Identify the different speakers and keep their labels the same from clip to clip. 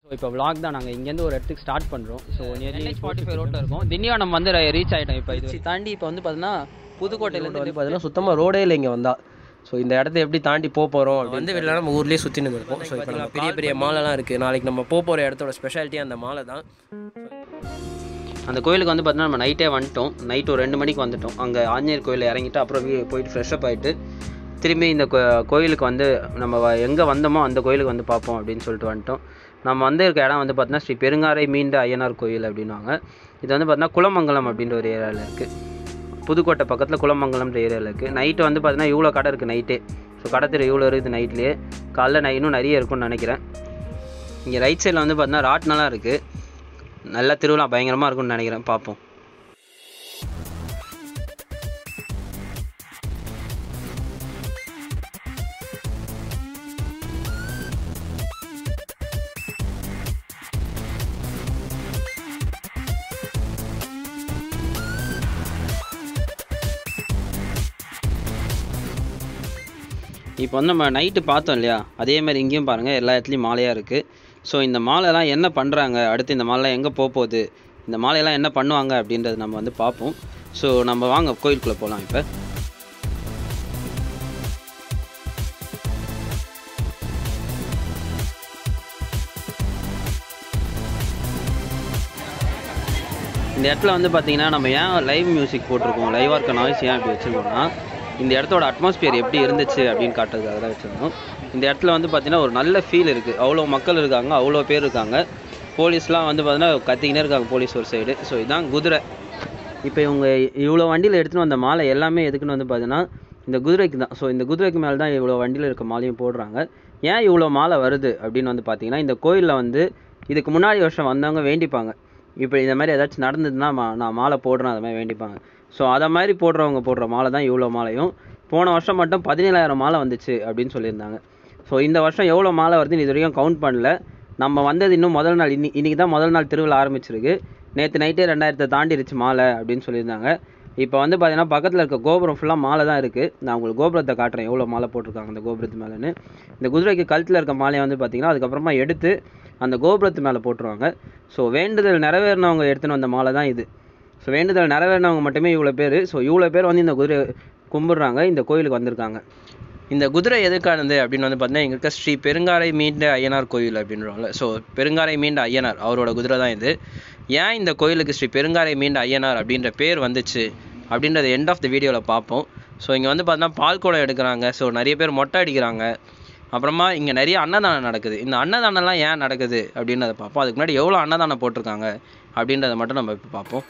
Speaker 1: so இப்போ vlog தான் நாங்கள் இங்கேருந்து ஒரு இடத்துக்கு ஸ்டார்ட் பண்ணுறோம் ஸோ நியர்லி ஃபார்ட்டி ஃபைவ் ரோட்டில் இருக்கோம் திண்டிவனம் வந்து ரீச் ஆகிட்டோம் இப்போ இது தாண்டி இப்போ வந்து பார்த்தீங்கன்னா புதுக்கோட்டையிலேருந்து
Speaker 2: வந்து பார்த்தீங்கன்னா சுத்தமாக ரோடே இல்லை இங்கே வந்தா ஸோ இந்த இடத்த எப்படி தாண்டி போக போகிறோம் வந்து வெளில நம்ம ஊர்லேயே சுற்றின்னு இருக்கோம் ஸோ இப்போ நம்ம பெரிய பெரிய மாலைலாம் இருக்குது நாளைக்கு நம்ம போக போகிற இடத்தோட ஸ்பெஷாலிட்டி அந்த மாலை தான்
Speaker 1: அந்த கோயிலுக்கு வந்து பார்த்தீங்கன்னா நம்ம நைட்டே வந்துட்டோம் நைட் ஒரு ரெண்டு மணிக்கு வந்துட்டோம் அங்கே ஆஞ்சநேயர் கோயிலில் இறங்கிட்டு அப்புறம் வீ- போயிட்டு ஃப்ரெஷ்அப் ஆகிட்டு திரும்பி இந்த கோ- கோயிலுக்கு வந்து நம்ம எங்கே வந்தோமோ அந்த கோயிலுக்கு வந்து பார்ப்போம் அப்படின்னு சொல்லிட்டு வந்துட்டோம் நம்ம வந்து இருக்க இடம் வந்து பார்த்தீங்கன்னா ஸ்ரீ பெருங்காரை மீண்ட ஐயனார் கோயில் அப்படின்வாங்க இது வந்து பார்த்தீங்கன்னா குலமங்கலம் அப்படின்ற ஒரு ஏரியாவில் இருக்குது புதுக்கோட்டை பக்கத்தில் குலமங்கலம்ன்ற ஏரியாவில் இருக்குது நைட்டு வந்து பார்த்தீங்கன்னா இவ்வளோ கடை இருக்குது நைட்டே ஸோ கடை தெரு இவ்வளோ இருக்குது நைட்லேயே காலைல நான் இன்னும் நிறைய இருக்கும்னு நினைக்கிறேன் இங்கே ரைட் சைடில் வந்து பார்த்தீங்கன்னா ராட்னெல்லாம் இருக்குது நல்ல திருவிழா பயங்கரமாக இருக்கும்னு நினைக்கிறேன் பார்ப்போம் இப்போ வந்து நம்ம நைட்டு பார்த்தோம் இல்லையா அதே மாதிரி இங்கேயும் பாருங்கள் எல்லா இடத்துலையும் மாலையாக இருக்குது ஸோ இந்த மாலைலாம் என்ன பண்ணுறாங்க அடுத்து இந்த மாலைலாம் எங்கே போக போகுது இந்த மாலையெல்லாம் என்ன பண்ணுவாங்க அப்படின்றத நம்ம வந்து பார்ப்போம் ஸோ நம்ம வாங்க கோயிலுக்குள்ளே போகலாம் இப்போ இந்த இடத்துல வந்து பார்த்தீங்கன்னா நம்ம ஏன் லைவ் மியூசிக் போட்டிருக்கோம் லைவாக இருக்க நாய்ஸ் ஏன் இப்படி வச்சுருக்கோம்னா இந்த இடத்தோட அட்மாஸ்பியர் எப்படி இருந்துச்சு அப்படின்னு காட்டுறதுக்காக தான் வச்சுருந்தோம் இந்த இடத்துல வந்து பார்த்தீங்கன்னா ஒரு நல்ல ஃபீல் இருக்குது அவ்வளோ மக்கள் இருக்காங்க அவ்வளோ பேர் இருக்காங்க போலீஸ்லாம் வந்து பார்த்தீங்கன்னா கத்திக்கினே இருக்காங்க போலீஸ் ஒரு சைடு ஸோ இதான் குதிரை இப்போ இவங்க இவ்வளோ வண்டியில் எடுத்துகிட்டு வந்த மாலை எல்லாமே எதுக்குன்னு வந்து பார்த்தீங்கன்னா இந்த குதிரைக்கு தான் ஸோ இந்த குதிரைக்கு மேலே தான் இவ்வளோ வண்டியில் இருக்க மாலையும் போடுறாங்க ஏன் இவ்வளோ மாலை வருது அப்படின்னு வந்து பார்த்தீங்கன்னா இந்த கோயிலில் வந்து இதுக்கு முன்னாடி வருஷம் வந்தவங்க வேண்டிப்பாங்க இப்போ இந்த மாதிரி ஏதாச்சும் நடந்ததுன்னா மா நான் மாலை போடுறேன் அது மாதிரி வேண்டிப்பாங்க ஸோ அதை மாதிரி போடுறவங்க போடுற மாலை தான் இவ்வளோ மாலையும் போன வருஷம் மட்டும் பதினேழாயிரம் மாலை வந்துச்சு அப்படின்னு சொல்லியிருந்தாங்க ஸோ இந்த வருஷம் எவ்வளோ மாலை வருதுன்னு இது வரைக்கும் கவுண்ட் பண்ணல நம்ம வந்தது இன்னும் முதல் நாள் இன்னி இன்னைக்கு தான் முதல் நாள் திருவிழா ஆரம்பிச்சிருக்கு நேற்று நைட்டே ரெண்டாயிரத்தை தாண்டிருச்சு மாலை அப்படின்னு சொல்லியிருந்தாங்க இப்போ வந்து பார்த்தீங்கன்னா பக்கத்தில் இருக்க கோபுரம் ஃபுல்லாக மாலை தான் இருக்குது நான் உங்களுக்கு கோபுரத்தை காட்டுறேன் எவ்வளோ மாலை போட்டிருக்காங்க அந்த கோபுரத்து மேலேன்னு இந்த குதிரைக்கு கழுத்தில் இருக்க மாலையை வந்து பார்த்தீங்கன்னா அதுக்கப்புறமா எடுத்து அந்த கோபுரத்து மேலே போட்டுருவாங்க ஸோ வேண்டுதல் நிறைவேறினவங்க எடுத்துன்னு வந்த மாலை தான் இது ஸோ வேண்டுதல் நிறைவேறினவங்க மட்டுமே இவ்வளோ பேர் ஸோ இவ்வளோ பேர் வந்து இந்த குதிரை கும்பிட்றாங்க இந்த கோயிலுக்கு வந்திருக்காங்க இந்த குதிரை எதுக்கானது அப்படின்னு வந்து பார்த்தீங்கன்னா இங்கே இருக்க ஸ்ரீ பெருங்காரை மீண்ட ஐயனார் கோயில் அப்படின்றாங்க ஸோ பெருங்காரை மீண்ட ஐயனார் அவரோட குதிரை தான் இது ஏன் இந்த கோயிலுக்கு ஸ்ரீ பெருங்காரை மீண்ட ஐயனார் அப்படின்ற பேர் வந்துச்சு அப்படின்றத எண்ட் ஆஃப் த வீடியோவில் பார்ப்போம் ஸோ இங்கே வந்து பார்த்தீங்கன்னா பால் குடம் எடுக்கிறாங்க ஸோ நிறைய பேர் மொட்டை அடிக்கிறாங்க அப்புறமா இங்கே நிறைய அன்னதானம் நடக்குது இந்த அன்னதானம்லாம் ஏன் நடக்குது அப்படின்றத பார்ப்போம் அதுக்கு முன்னாடி எவ்வளோ அன்னதானம் போட்டிருக்காங்க அப்படின்றத மட்டும் நம்ம இப்போ பார்ப்போம்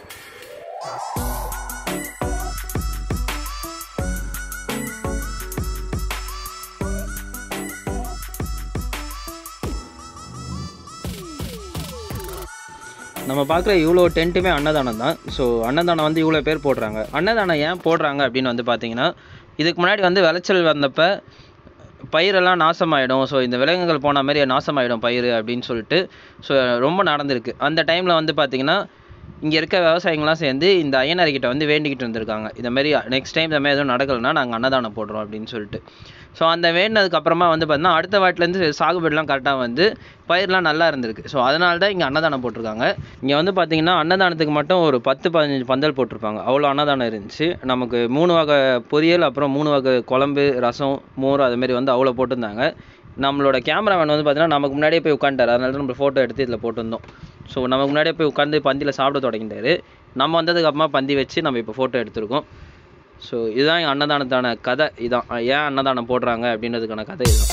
Speaker 1: நம்ம பார்க்குற இவ்வளோ டென்ட்டுமே அன்னதானம் தான் ஸோ அன்னதானம் வந்து இவ்வளோ பேர் போடுறாங்க அன்னதானம் ஏன் போடுறாங்க அப்படின்னு வந்து பார்த்தீங்கன்னா இதுக்கு முன்னாடி வந்து விளைச்சல் வந்தப்போ பயிரெல்லாம் நாசமாயிடும் ஸோ இந்த விலங்குகள் போன மாதிரி நாசமாயிடும் பயிர் அப்படின்னு சொல்லிட்டு ஸோ ரொம்ப நடந்திருக்கு அந்த டைமில் வந்து பார்த்தீங்கன்னா இங்கே இருக்க விவசாயிங்களாம் சேர்ந்து இந்த ஐயனார்கிட்ட வந்து வேண்டிக்கிட்டு இருந்திருக்காங்க இந்த மாதிரி நெக்ஸ்ட் டைம் இந்த மாதிரி எதுவும் நடக்கலைன்னா நாங்கள் அன்னதானம் போடுறோம் அப்படின்னு சொல்லிட்டு ஸோ அந்த வேண்டினதுக்கு அப்புறமா வந்து பார்த்தீங்கன்னா அடுத்த வாட்டிலேருந்து சாகுபடிலாம் கரெக்டாக வந்து பயிர்லாம் நல்லா இருந்திருக்கு ஸோ அதனால தான் இங்கே அன்னதானம் போட்டிருக்காங்க இங்கே வந்து பார்த்தீங்கன்னா அன்னதானத்துக்கு மட்டும் ஒரு பத்து பதினஞ்சு பந்தல் போட்டிருப்பாங்க அவ்வளோ அன்னதானம் இருந்துச்சு நமக்கு மூணு வகை பொரியல் அப்புறம் மூணு வகை குழம்பு ரசம் மோர் அது மாதிரி வந்து அவ்வளோ போட்டிருந்தாங்க நம்மளோட கேமராமேன் வந்து பார்த்தீங்கன்னா நமக்கு முன்னாடியே போய் உட்காந்துட்டார் அதனால தான் நம்ம ஃபோட்டோ எடுத்து இதில் போட்டிருந்தோம் ஸோ நமக்கு முன்னாடியே போய் உட்காந்து பந்தியில் சாப்பிட தொடங்கிட்டாரு நம்ம வந்ததுக்கு அப்புறமா பந்தி வச்சு நம்ம இப்போ ஃபோட்டோ எடுத்திருக்கோம் ஸோ இதுதான் எங்கள் அன்னதானத்தான கதை இதான் ஏன் அன்னதானம் போடுறாங்க அப்படின்றதுக்கான கதை இதுதான்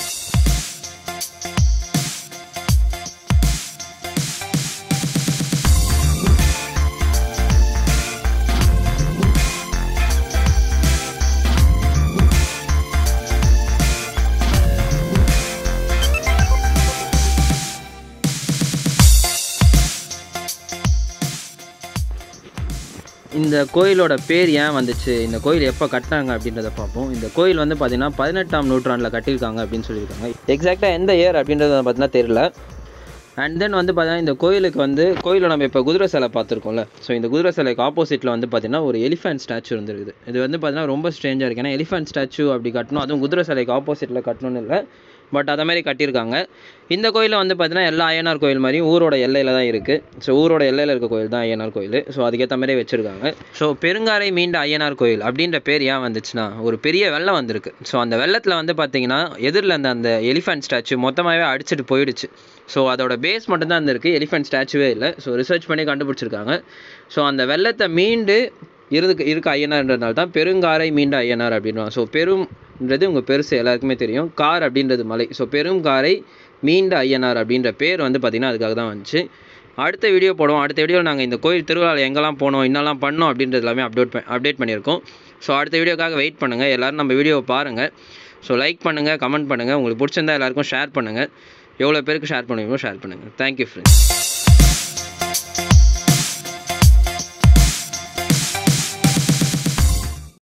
Speaker 1: இந்த கோயிலோட பேர் ஏன் வந்துச்சு இந்த கோயில் எப்போ கட்டினாங்க அப்படின்றத பார்ப்போம் இந்த கோயில் வந்து பார்த்தீங்கன்னா பதினெட்டாம் நூற்றாண்டில் கட்டியிருக்காங்க அப்படின்னு சொல்லியிருக்காங்க எக்ஸாக்டாக எந்த இயர் அப்படின்றது பார்த்தீங்கன்னா தெரியல அண்ட் தென் வந்து பார்த்தீங்கன்னா இந்த கோயிலுக்கு வந்து கோயிலில் நம்ம இப்போ குதிரை சிலை பார்த்துருக்கோம்ல ஸோ இந்த குதிரை சிலைக்கு ஆப்போசிட்டில் வந்து பார்த்தீங்கன்னா ஒரு எலிஃபென்ட் ஸ்டாச்சு இருந்திருக்குது இது வந்து பார்த்தீங்கன்னா ரொம்ப ஸ்ட்ரேஞ்சாக இருக்குது ஏன்னா எலிஃபென்ட் ஸ்டாச்சு அப்படி கட்டணும் அதுவும் குதிரை சிலைக்கு ஆப்போசிட்டில் கட்டணும்னு இல்லை பட் அதை மாதிரி கட்டியிருக்காங்க இந்த கோயிலில் வந்து பார்த்தீங்கன்னா எல்லா ஐயனார் கோயில் மாதிரியும் ஊரோட எல்லையில் தான் இருக்குது ஸோ ஊரோட எல்லையில் இருக்க கோயில் தான் ஐயனார் கோயில் ஸோ அதுக்கேற்ற மாதிரி வச்சுருக்காங்க ஸோ பெருங்காரை மீண்ட ஐயனார் கோயில் அப்படின்ற பேர் ஏன் வந்துச்சுன்னா ஒரு பெரிய வெள்ளம் வந்திருக்கு ஸோ அந்த வெள்ளத்தில் வந்து பார்த்தீங்கன்னா எதிரில் அந்த அந்த எலிஃபென்ட் ஸ்டாச்சு மொத்தமாகவே அடிச்சிட்டு போயிடுச்சு ஸோ அதோட பேஸ் மட்டும்தான் இருந்திருக்கு எலிஃபென்ட் ஸ்டாச்சுவே இல்லை ஸோ ரிசர்ச் பண்ணி கண்டுபிடிச்சிருக்காங்க ஸோ அந்த வெள்ளத்தை மீண்டு இருக்கு இருக்க ஐயனார்ன்றதுனால தான் பெருங்காரை மீண்ட ஐயனார் அப்படின்வாங்க ஸோ பெரும்ன்றது உங்கள் பெருசு எல்லாருக்குமே தெரியும் கார் அப்படின்றது மலை ஸோ பெருங்காரை மீண்ட ஐயனார் அப்படின்ற பேர் வந்து பார்த்திங்கன்னா அதுக்காக தான் வந்துச்சு அடுத்த வீடியோ போடுவோம் அடுத்த வீடியோவில் நாங்கள் இந்த கோயில் திருவிழாவில் எங்கெல்லாம் போனோம் என்னெல்லாம் பண்ணோம் அப்படின்றது எல்லாமே அப்டேட் அப்டேட் பண்ணியிருக்கோம் ஸோ அடுத்த வீடியோக்காக வெயிட் பண்ணுங்கள் எல்லோரும் நம்ம வீடியோவை பாருங்கள் ஸோ லைக் பண்ணுங்கள் கமெண்ட் பண்ணுங்கள் உங்களுக்கு பிடிச்சிருந்தா எல்லாருக்கும் ஷேர் பண்ணுங்கள் எவ்வளோ பேருக்கு ஷேர் பண்ணுவீங்களோ ஷேர் பண்ணுங்கள் தேங்க்யூ ஃப்ரெண்ட்ஸ்